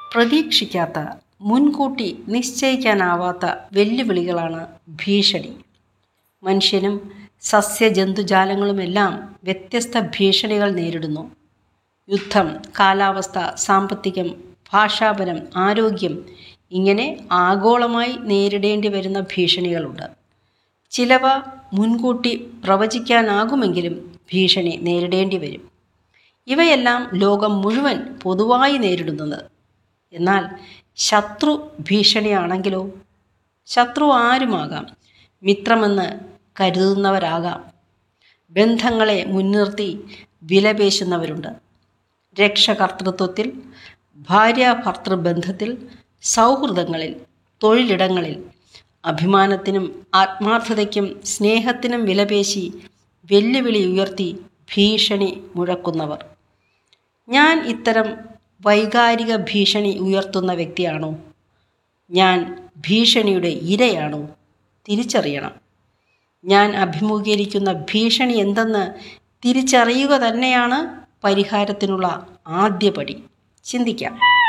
പ്രതീക്ഷിക്കാത്ത മുൻകൂട്ടി നിശ്ചയിക്കാനാവാത്ത വെല്ലുവിളികളാണ് ഭീഷണി മനുഷ്യനും സസ്യജന്തുജാലങ്ങളുമെല്ലാം വ്യത്യസ്ത ഭീഷണികൾ നേരിടുന്നു യുദ്ധം കാലാവസ്ഥ സാമ്പത്തികം ഭാഷാപരം ആരോഗ്യം ഇങ്ങനെ ആഗോളമായി നേരിടേണ്ടി വരുന്ന ഭീഷണികളുണ്ട് ചിലവ മുൻകൂട്ടി പ്രവചിക്കാനാകുമെങ്കിലും ഭീഷണി നേരിടേണ്ടി വരും ഇവയെല്ലാം ലോകം മുഴുവൻ പൊതുവായി നേരിടുന്നത് എന്നാൽ ശത്രു ഭീഷണിയാണെങ്കിലോ ശത്രു ആരുമാകാം മിത്രമെന്ന് കരുതുന്നവരാകാം ബന്ധങ്ങളെ മുൻനിർത്തി വിലപേശുന്നവരുണ്ട് രക്ഷകർത്തൃത്വത്തിൽ ഭാര്യാഭർത്തൃ ബന്ധത്തിൽ സൗഹൃദങ്ങളിൽ തൊഴിലിടങ്ങളിൽ അഭിമാനത്തിനും ആത്മാർത്ഥതയ്ക്കും സ്നേഹത്തിനും വിലപേശി വെല്ലുവിളി ഉയർത്തി ഭീഷണി മുഴക്കുന്നവർ ഞാൻ ഇത്തരം വൈകാരിക ഭീഷണി ഉയർത്തുന്ന വ്യക്തിയാണോ ഞാൻ ഭീഷണിയുടെ ഇരയാണോ തിരിച്ചറിയണം ഞാൻ അഭിമുഖീകരിക്കുന്ന ഭീഷണി എന്തെന്ന് തിരിച്ചറിയുക തന്നെയാണ് പരിഹാരത്തിനുള്ള ആദ്യപടി ചിന്തിക്കാം